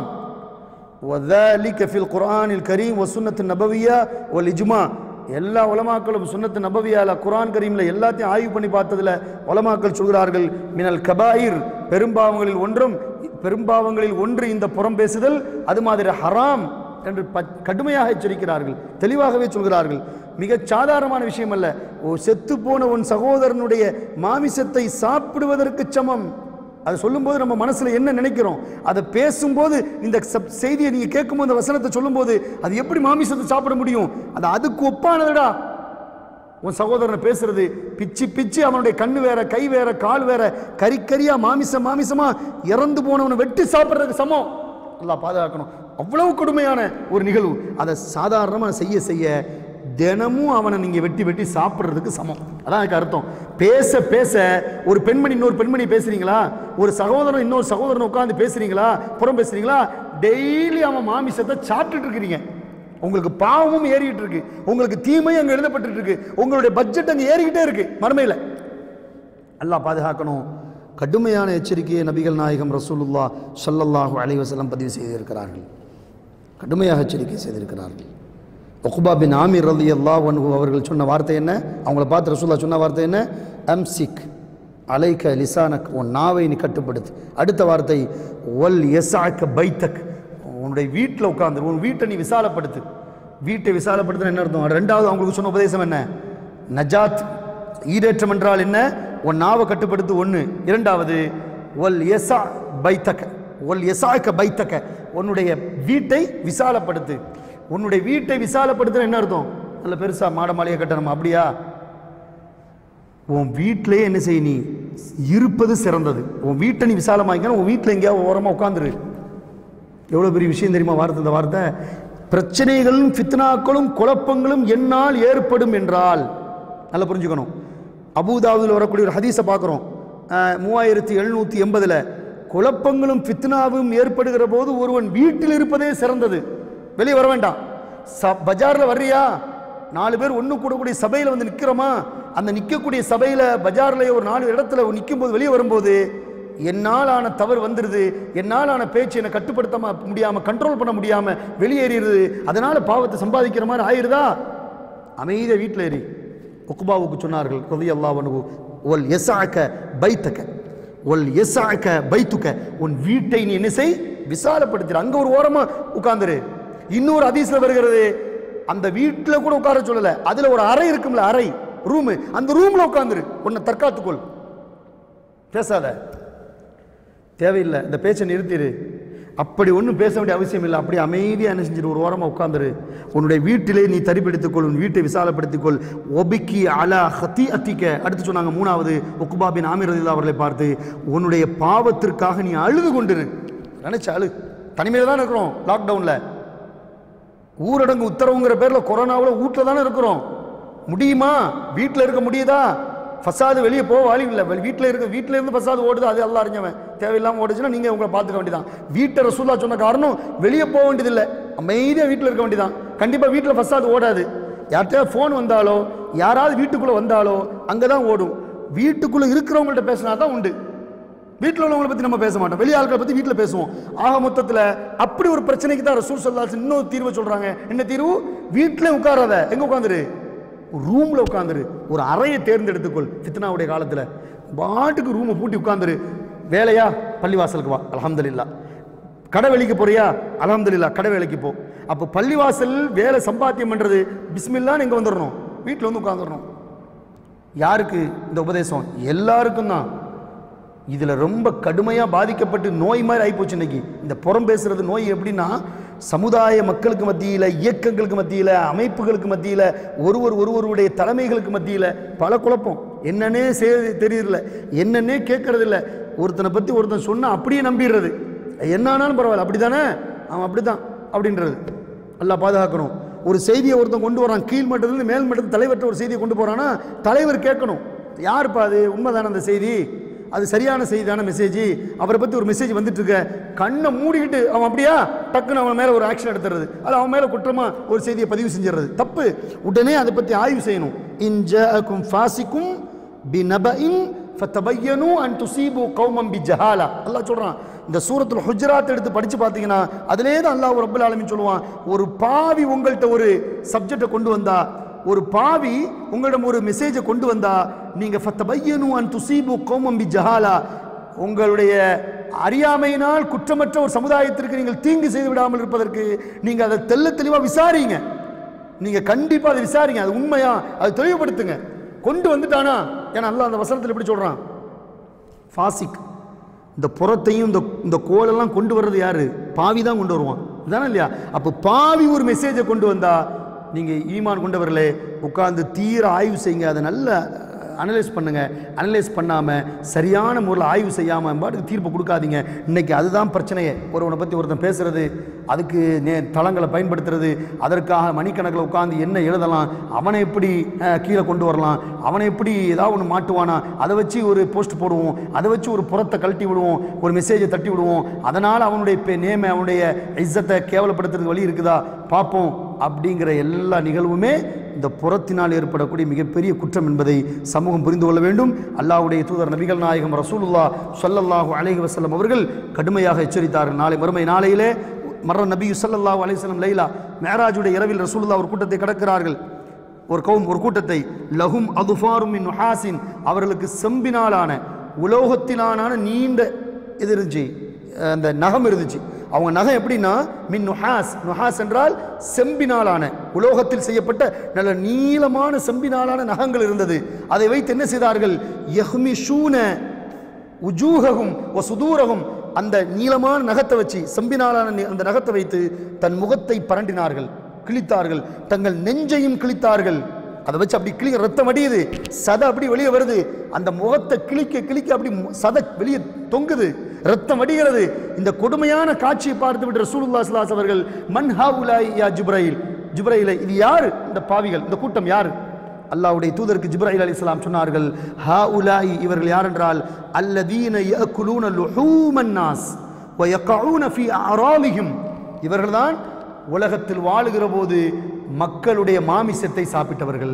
وذلك في القرآن الكريم والسنة النبوية والإجماع எல்லா உலமாக்களும் சுன்னத்து நபவியால குர்ஆன் கரீம்ல எல்லாத்தையும் ஆய்வு பண்ணி பார்த்ததுல உலமாக்கள் சொல்கிறார்கள் மினல் கபாயிர் பெரும்பாவங்களில் ஒன்றும் பெரும்பாவங்களில் ஒன்று இந்த புறம் பேசுதல் அது மாதிரி ஹராம் என்று ப- கடுமையாக எச்சரிக்கிறார்கள் தெளிவாகவே சொல்கிறார்கள் மிகச் சாதாரணமான விஷயம் அல்ல ஓ செத்து போன உன் சகோதரனுடைய மாமிசத்தை சாப்பிடுவதற்கு சமம் அதை சொல்லும்போது நம்ம மனசுல என்ன நினைக்கிறோம் அதை பேசும்போது இந்த சப்- செய்தியை நீங்க கேட்கும்போது அந்த வசனத்தை சொல்லும்போது அது எப்படி மாமிசத்தை சாப்பிட முடியும் அது அதுக்கு ஒப்பானதுடா உன் சகோதரனை பேசுறது பிச்சு பிச்சு அவனுடைய கண்ணு வேற கை வேற கால் வேற கறி கறியா மாமிசம் மாமிசமா இறந்து போனவனை வெட்டி சாப்பிட்றதுக்கு சமம் அல்லாஹ் பாதுகாக்கணும் அவ்வளவு கொடுமையான ஒரு நிகழ்வு அதை சாதாரணமாக செய்ய செய்ய தினமும் அவனை நீங்க வெட்டி வெட்டி சாப்பிட்றதுக்கு சமம் அதான் அதுக்கு அர்த்தம் பேச பேச ஒரு பெண்மணி இன்னொரு பெண்மணி பேசுறீங்களா ஒரு சகோதரன் இன்னொரு சகோதரன் உட்கார்ந்து பேசுறீங்களா புறம் பேசுறீங்களா டெய்லி அவன் மாமிசத்தை சாப்பிட்டுட்டு இருக்கிறீங்க உங்களுக்கு பாவமும் ஏறிக்கிட்டு இருக்கு உங்களுக்கு தீமையும் அங்க எழுதப்பட்டு இருக்கு உங்களுடைய பட்ஜெட் அங்க ஏறிக்கிட்டே இருக்கு மறுமையில அல்லாஹ் பாதுகாக்கணும் கடுமையான எச்சரிக்கையை நபிகள் நாயகம் ரசூலுல்லா ஸல்லல்லாஹு அலைஹி வஸல்லம் பதிவு செய்திருக்கிறார்கள் கடுமையாக எச்சரிக்கை செய்திருக்கிறார்கள் ஒகுபா பின் ஆமீர் ரலி அல்லாஹ் அவர்கள் சொன்ன வார்த்தை என்ன அவங்கள பார்த்து ரசூல்லா சொன்ன வார்த்தை என்ன அம்சிக் அலைக்க லிசானக் உன் நாவை நீ கட்டுப்படுத்து அடுத்த வார்த்தை ஒல் எசாக்க பைத்தக் உன்னுடைய வீட்டில் உட்கார்ந்து உன் வீட்டை நீ விசாலப்படுத்து வீட்டை விசாலப்படுத்துன என்ன அர்த்தம் ரெண்டாவது அவங்களுக்கு சொன்ன உபதேசம் என்ன நஜாத் ஈடேற்றம் என்றால் என்ன உன் நாவை கட்டுப்படுத்து ஒன்று இரண்டாவது ஒல் எசா பைத்தக்க ஒல் எசாக்க பைத்தக்க உன்னுடைய வீட்டை விசாலப்படுத்து உன்னுடைய வீட்டை விசாலப்படுத்துன என்ன அர்த்தம் நல்ல பெருசா மாட மாளிகை கட்டணுமா அப்படியா உன் வீட்டிலேயே என்ன செய்ய நீ இருப்பது சிறந்தது உன் வீட்டை நீ விசாலமாக்கணும் உன் வீட்டில் எங்கேயாவது ஓரமாக உட்காந்துரு எவ்வளோ பெரிய விஷயம் தெரியுமா வார்த்தை இந்த வார்த்தை பிரச்சனைகளும் ஃபித்னாக்களும் குழப்பங்களும் என்னால் ஏற்படும் என்றால் நல்லா புரிஞ்சுக்கணும் அபூதாவில் வரக்கூடிய ஒரு ஹதீஸை பார்க்குறோம் மூவாயிரத்தி எழுநூற்றி எண்பதில் குழப்பங்களும் ஃபித்னாவும் ஏற்படுகிற போது ஒருவன் வீட்டில் இருப்பதே சிறந்தது வெளியே வர வேண்டாம் ச பஜாரில் வர்றியா நாலு பேர் ஒன்று கூடக்கூடிய சபையில் வந்து நிற்கிறோமா அந்த நிற்கக்கூடிய சபையில் பஜாரில் ஒரு நாலு இடத்துல நிற்கும்போது வெளியே வரும்போது என்னால் ஆன தவறு வந்துடுது என்னால் ஆன பேச்சு என்னை கட்டுப்படுத்த முடியாமல் கண்ட்ரோல் பண்ண முடியாமல் வெளியேறிடுது அதனால் பாவத்தை சம்பாதிக்கிற மாதிரி ஆயிருதா அமைதியாக வீட்டில் ஏறி உக்குபாவுக்கு சொன்னார்கள் ரதி அல்லாஹ் ஒல் எசாக்க பைத்தக்க ஒல் எசாக்க பைத்துக்க உன் வீட்டை நீ என்ன செய் விசாலப்படுத்திடு அங்க ஒரு ஓரமா உட்கார்ந்துரு இன்னொரு அதிசல வருகிறது அந்த வீட்டில் கூட உட்கார சொல்லல அதுல ஒரு அறை இருக்கும்ல அறை ரூம் அந்த ரூம்ல உட்கார்ந்துரு உன்னை தற்காத்துக்கொள் பேசாத தேவையில்லை இந்த பேச்சை நிறுத்திடு அப்படி ஒன்றும் பேச வேண்டிய அவசியம் இல்லை அப்படி அமைதியாக என்ன செஞ்சிரு ஒரு ஓரமாக உட்காந்துரு உன்னுடைய வீட்டிலே நீ தரிப்படுத்திக்கொள் உன் வீட்டை விசாலப்படுத்திக்கொள் ஒபிக்கி அலா ஹத்தி அத்திக்க அடுத்து சொன்னாங்க மூணாவது உக்குபாபின் ஆமீர் ரலியல்லாஹு அவர்களை பார்த்து உன்னுடைய பாவத்திற்காக நீ அழுது கொண்டிரு நினைச்ச அழு தனிமையில் தான் இருக்கிறோம் லாக்டவுனில் ஊரடங்கு உத்தரவுங்கிற பேரில் கொரோனாவில் வீட்டில் தானே இருக்கிறோம் முடியுமா வீட்டில் இருக்க முடியுதா ஃபசாது வெளியே போக வாலி இல்லை வீட்டில் இருக்க வீட்டில் இருந்து ஃபசாது ஓடுது அது எல்லாம் அறிஞ்சவன் தேவையில்லாமல் ஓடுச்சுன்னா நீங்கள் உங்களை பார்த்துக்க வேண்டியதான் வீட்டை ரசூல்லா சொன்ன காரணம் வெளியே போக வேண்டியதில்லை அமைதியாக வீட்டில் இருக்க வேண்டியதான் கண்டிப்பாக வீட்டில் ஃபசாது ஓடாது யார்கிட்டயாவது ஃபோன் வந்தாலோ யாராவது வீட்டுக்குள்ளே வந்தாலோ அங்கே தான் ஓடும் வீட்டுக்குள்ளே இருக்கிறவங்கள்ட்ட பேசினா தான் உண்டு வீட்டில் உள்ளவங்களை பற்றி நம்ம பேச மாட்டோம் வெளி ஆட்களை பற்றி வீட்டில் பேசுவோம் ஆக மொத்தத்தில் அப்படி ஒரு பிரச்சனைக்கு தான் ரசூல் சல்லாஸ் இன்னொரு தீர்வை சொல்கிறாங்க என்ன தீர்வு வீட்டிலே உட்காராத எங்கே உட்காந்துரு ஒரு ரூமில் உட்காந்துரு ஒரு அறையை தேர்ந்தெடுத்துக்கொள் ஃபித்னாவுடைய காலத்தில் பாட்டுக்கு ரூமை பூட்டி உட்காந்துரு வேலையா பள்ளிவாசலுக்கு வா அல்ஹம்துலில்லா கடை வேலைக்கு போறியா அல்ஹம்துலில்லா கடை வேலைக்கு போ அப்போ பள்ளிவாசல் வேலை சம்பாத்தியம் பண்ணுறது பிஸ்மில்லான்னு இங்கே வந்துடணும் வீட்டில் வந்து உட்காந்துடணும் யாருக்கு இந்த உபதேசம் எல்லாருக்கும் தான் இதில் ரொம்ப கடுமையாக பாதிக்கப்பட்டு நோய் மாதிரி ஆகிப்போச்சு இன்னைக்கு இந்த புறம் பேசுறது நோய் எப்படின்னா சமுதாய மக்களுக்கு மத்தியில் இயக்கங்களுக்கு மத்தியில் அமைப்புகளுக்கு மத்தியில் ஒருவர் ஒருவருடைய தலைமைகளுக்கு மத்தியில் பல குழப்பம் என்னன்னே சே தெரியல என்னன்னே கேட்கறது இல்ல ஒருத்தனை பற்றி ஒருத்தன் சொன்னா அப்படியே நம்பிடுறது என்ன ஆனாலும் பரவாயில்ல அப்படி தானே அவன் அப்படி தான் அப்படின்றது எல்லாம் பாதுகாக்கணும் ஒரு செய்தியை ஒருத்தன் கொண்டு வரான் கீழ் மட்டத்திலிருந்து மேல் மட்டத்தில் தலைவர்கிட்ட ஒரு செய்தியை கொண்டு போறானா தலைவர் கேட்கணும் யாருப்பா அது உண்மைதானே அந்த செய்தி அது சரியான செய்தியான மெசேஜ் அவரை பற்றி ஒரு மெசேஜ் வந்துட்டு இருக்க கண்ணை மூடிக்கிட்டு அவன் அப்படியா டக்குன்னு அவன் மேலே ஒரு ஆக்ஷன் எடுத்துறது அது அவன் மேலே குற்றமாக ஒரு செய்தியை பதிவு செஞ்சிடுறது தப்பு உடனே அதை பற்றி ஆய்வு செய்யணும் இன்ஜாக்கும் ஃபாசிக்கும் பி நபஇன் ஃபத்தபையனு அன் துசீபு கௌமம் பி ஜஹாலா அல்லாஹ் சொல்றான் இந்த சூரத்துல் ஹுஜராத் எடுத்து படிச்சு பார்த்தீங்கன்னா அதிலே தான் அல்லாஹ் ரப்பல் ஆலமீன் சொல்லுவான் ஒரு பாவி உங்கள்கிட்ட ஒரு சப்ஜெக்டை கொண்டு வந்தா ஒரு பாவி உங்களிடம் ஒரு மெசேஜை கொண்டு வந்தா நீங்க ஃபத்தபையனு அன் துசீபு கௌமம் பி ஜஹாலா உங்களுடைய அறியாமையினால் குற்றமற்ற ஒரு சமுதாயத்திற்கு நீங்கள் தீங்கு செய்து விடாமல் இருப்பதற்கு நீங்க அதை தெள்ள தெளிவாக விசாரிங்க நீங்க கண்டிப்பா அதை விசாரிங்க அது உண்மையா அதை தெளிவுபடுத்துங்க கொண்டு வந்துட்டானா ஏன்னா அல்லாஹ் அந்த வசனத்தில் எப்படி சொல்றான் ஃபாசிக் இந்த புறத்தையும் இந்த இந்த கோலெல்லாம் கொண்டு வர்றது யாரு பாவி தான் கொண்டு வருவான் இதானே இல்லையா அப்போ பாவி ஒரு மெசேஜை கொண்டு வந்தா நீங்க ஈமான் கொண்டவர்களே உட்கார்ந்து தீர ஆய்வு செய்யுங்க அதை நல்ல அனலைஸ் பண்ணுங்க அனலைஸ் பண்ணாம சரியான முறையில் ஆய்வு செய்யாம பாட்டுக்கு தீர்ப்பு கொடுக்காதீங்க இன்னைக்கு அதுதான் பிரச்சனையே ஒருவனை பத்தி ஒருத்தன் பேசுறது அதுக்கு நே தளங்களை பயன்படுத்துறது அதற்காக மணிக்கணக்கில் உட்கார்ந்து என்ன எழுதலாம் அவனை எப்படி அஹ், கீழே கொண்டு வரலாம் அவனை எப்படி ஏதாவது ஒன்று மாட்டுவானா அதை வச்சு ஒரு போஸ்ட் போடுவோம் அதை வச்சு ஒரு புறத்தை கழட்டி விடுவோம் ஒரு மெசேஜை தட்டி விடுவோம் அதனால் அவனுடைய பே- நேமை அவனுடைய இஸ்ஸத்தை கேவலப்படுத்துறதுக்கு வழி இருக்குதா பார்ப்போம் அப்படிங்கிற எல்லா நிகழ்வுமே இந்த புறத்தினால் ஏற்படக்கூடிய மிகப்பெரிய குற்றம் என்பதை சமூகம் புரிந்து கொள்ள வேண்டும் அல்லாஹ்வுடைய தூதர் நபிகள் நாயகம் ரசூலுல்லா ஸல்லல்லாஹு அலைஹி வஸல்லம் அவர்கள் கடுமையாக எச்சரித்தார்கள் நாளை மறுமை நாளையிலே மர்ற நபி ஸல்லல்லாஹு அலைஹி வஸல்லம் லைலா மேராஜுடைய இரவில் ரசூலுல்லா ஒரு கூட்டத்தை கடக்கிறார்கள் ஒரு கௌம் ஒரு கூட்டத்தை லஹும் அதுஃபாரும் மின் நுஹாசின் அவர்களுக்கு செம்பினாலான உலோகத்திலான நீண்ட இது இருந்துச்சு அந்த நகம் இருந்துச்சு அவங்க நகம் எப்படின்னா மின் நுஹாஸ் நுஹாஸ் என்றால் செம்பினாலான உலோகத்தில் செய்யப்பட்ட நல்ல நீளமான செம்பினாலான நகங்கள் இருந்தது அதை வைத்து என்ன செய்தார்கள் யஹ்மிஷூன உஜூககும் வ சுதூரகும் அந்த நீளமான நகத்தை வச்சு செம்பினாலான நி- அந்த நகத்தை வைத்து தன் முகத்தை பரண்டினார்கள் கிழித்தார்கள் தங்கள் நெஞ்சையும் கிழித்தார்கள் அதை வச்சு அப்படி கிளி ரத்தம் அடியுது சதை அப்படி வெளியே வருது அந்த முகத்தை கிழிக்க கிழிக்க அப்படி மு- சதை வெளியே தொங்குது ரத்தம் வடிகிறது இந்த கொடுமையான காட்சியை பார்த்து விட்டு ரசூலுல்லாஹி ஸல்லல்லாஹு அலைஹி அவர்கள் மன் ஹாவுலாய் யா ஜிப்ரைல் ஜிப்ரைலை இது யார் இந்த பாவிகள் இந்த கூட்டம் யார் அல்லாஹ்வுடைய தூதருக்கு ஜிப்ராஹில் அலைஹிஸ்ஸலாம் சொன்னார்கள் ஹா உலாய் இவர்கள் யார் என்றால் அல்லதீன யஅகுலூன லுஹூமன் நாஸ் வ யக்ஊன ஃபீ அராலிஹிம் இவர்கள்தான் உலகத்தில் வாழுகிற போது மக்களுடைய மாமிசத்தை சாப்பிட்டவர்கள்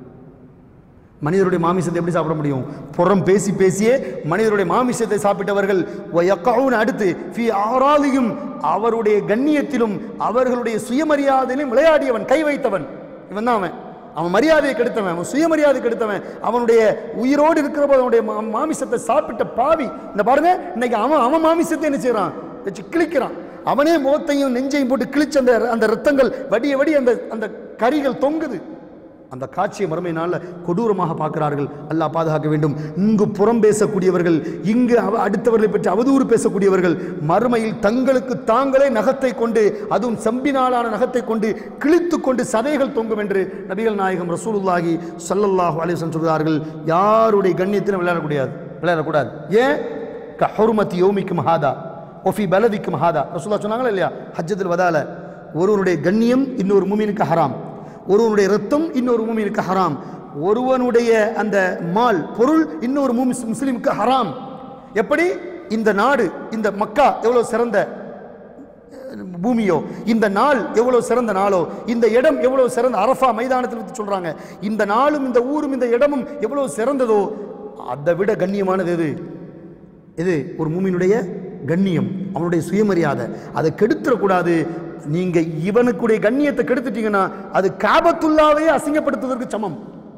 மனிதருடைய மாமிசத்தை எப்படி சாப்பிட முடியும் புறம் பேசி பேசியே மனிதருடைய மாமிசத்தை சாப்பிட்டவர்கள் வ யக்ஊன அடுத்து ஃபீ ஆராலியும் அவருடைய கண்ணியத்திலும் அவர்களுடைய சுயமரியாதையிலும் விளையாடியவன் கை வைத்தவன் இவன் தான் அவன் அவன் மரியாதையை கெடுத்தவன் அவன் சுயமரியாதை கெடுத்தவன் அவனுடைய உயிரோடு இருக்கிற போது அவனுடைய மா- மாமிசத்தை சாப்பிட்ட பாவி இந்த பாருங்க இன்னைக்கு அவன் அவன் மாமிசத்தை என்ன செய்றான் வச்சு கிழிக்கிறான் அவனே முகத்தையும் நெஞ்சையும் போட்டு கிழிச்ச அந்த அந்த ரத்தங்கள் வடிய வடி அந்த அந்த கரிகள் தொங்குது அந்த காட்சியை மறுமை நாளில் கொடூரமாக பார்க்கிறார்கள் அல்லாஹ் பாதுகாக்க வேண்டும் இங்கு புறம் பேசக்கூடியவர்கள் இங்கு அவ அடுத்தவர்களை பற்றி அவதூறு பேசக்கூடியவர்கள் மறுமையில் தங்களுக்கு தாங்களே நகத்தை கொண்டு அதுவும் செம்பினாலான நகத்தை கொண்டு கிழித்து கொண்டு சதைகள் தொங்கும் என்று நபிகள் நாயகம் ரசூலுல்லாஹி ஸல்லல்லாஹு அலைஹி வஸல்லம் சொல்கிறார்கள் யாருடைய கண்ணியத்திலும் விளையாடக்கூடாது விளையாடக்கூடாது ஏன் கஹுர்மத் யோமிக்கு மஹாதா ஒஃபி பலதிக்கு மஹாதா ரசூல்லா சொன்னாங்களா இல்லையா ஹஜ்ஜத்துல் வதால ஒருவனுடைய கண்ணியம் இன்னொரு மூமினுக்கு ஹராம் ஒருவனுடைய ரத்தம் இன்னொரு மூமினுக்கு ஹராம் ஒருவனுடைய அந்த மால் பொருள் இன்னொரு மூமி முஸ்லிமுக்கு ஹராம் எப்படி இந்த நாடு இந்த மக்கா எவ்வளவு சிறந்த பூமியோ இந்த நாள் எவ்வளவு சிறந்த நாளோ இந்த இடம் எவ்வளவு சிறந்த அரஃபா மைதானத்தில் வச்சு சொல்றாங்க இந்த நாளும் இந்த ஊரும் இந்த இடமும் எவ்வளவு சிறந்ததோ அதை விட கண்ணியமானது எது இது ஒரு மூமினுடைய கண்ணியம் அவனுடைய சுயமரியாதை அதை கெடுத்துடக்கூடாது நீங்க இவனுக்குடைய கண்ணியத்தை கெடுத்துட்டீங்கன்னா அது காபத்துல்லாவே அசிங்கப்படுத்துவதற்கு சமம்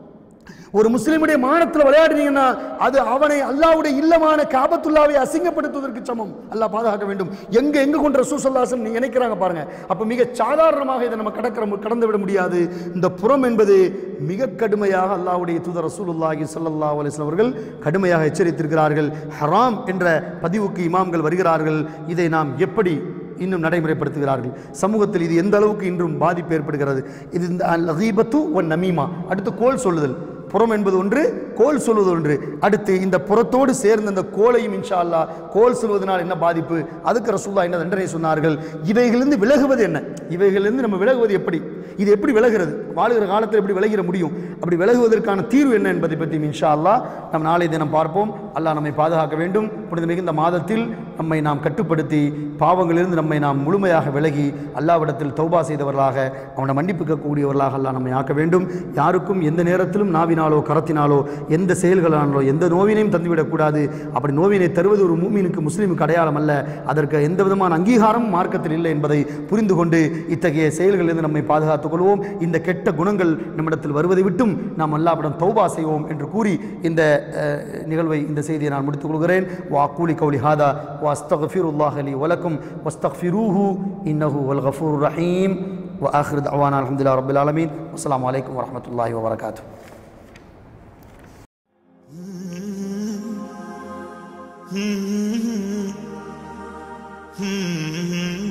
ஒரு முஸ்லிமுடைய மானத்தில் விளையாடுனீங்கன்னா அது அவனை அல்லாவுடைய இல்லமான காபத்துல்லாவை அசிங்கப்படுத்துவதற்கு சமம் அல்லாஹ் பாதுகாக்க வேண்டும் எங்க எங்க கொண்ட ரசூசல்லாசன் நினைக்கிறாங்க பாருங்க அப்ப மிக சாதாரணமாக இதை நம்ம கடக்கிற கடந்து விட முடியாது இந்த புறம் என்பது மிக கடுமையாக அல்லாஹ்வுடைய தூதர் ரசூலுல்லாஹி ஸல்லல்லாஹு அலைஹி வஸல்லம் அவர்கள் கடுமையாக எச்சரித்திருக்கிறார்கள் ஹராம் என்ற பதிவுக்கு இமாம்கள் வருகிறார்கள் இதை நாம் எப்படி இன்னும் நடைமுறைப்படுத்துகிறார்கள் சமூகத்தில் இது எந்த அளவுக்கு இன்றும் பாதிப்பு ஏற்படுகிறது இது இந்த லகீபத்து ஒன் நமீமா அடுத்து கோல் சொல்லுதல் புறம் என்பது ஒன்று கோல் சொல்வது ஒன்று அடுத்து இந்த புறத்தோடு சேர்ந்த இந்த கோலையும் இன்ஷா அல்லாஹ் கோல் சொல்வதனால் என்ன பாதிப்பு அதுக்கு ரசூல்லா என்ன தண்டனை சொன்னார்கள் இவைகளிலிருந்து விலகுவது என்ன இவைகளிலிருந்து நம்ம விலகுவது எப்படி இது எப்படி விலகிறது வாழுகிற காலத்தில் எப்படி விலகிட முடியும் அப்படி விலகுவதற்கான தீர்வு என்ன என்பதை பற்றி இன்ஷா அல்லாஹ் நாம் நாளை தினம் பார்ப்போம் அல்லாஹ் நம்மை பாதுகாக்க வேண்டும் புனித மிகுந்த மாதத்தில் நம்மை நாம் கட்டுப்படுத்தி பாவங்களிலிருந்து நம்மை நாம் முழுமையாக விலகி அல்லாவிடத்தில் தௌபா செய்தவர்களாக அவனை மன்னிப்புக்கக்கூடியவர்களாக அல்லாஹ் நம்மை ஆக்க வேண்டும் யாருக்கும் எந்த நேரத்திலும் நாவினாலோ கரத்தினாலோ எந்த செயல்களானாலோ எந்த நோவினையும் தந்துவிடக்கூடாது அப்படி நோவினை தருவது ஒரு மூமினுக்கு முஸ்லீமுக்கு அடையாளம் அல்ல அதற்கு எந்த விதமான அங்கீகாரமும் மார்க்கத்தில் இல்லை என்பதை புரிந்து கொண்டு இத்தகைய செயல்களிலிருந்து நம்மை பாதுகாத்துக் கொள்வோம் இந்த கெட்ட குணங்கள் நம்மிடத்தில் வருவதை விட்டும் நாம் அல்லாவிடம் தௌபா செய்வோம் என்று கூறி இந்த அஹ், நிகழ்வை இந்த செய்தியை நான் முடித்துக் கொள்கிறேன் வா கூலி கௌலி ஹாதா வா அஸ்தகஃபிருல்லாஹ் அலி வலக்கும் வஸ்தக்ஃபிரூஹு இன்னஹு வல் கஃபூர் ரஹீம் وآخر دعوانا الحمد لله رب العالمين والسلام عليكم ورحمة الله وبركاته Hmm.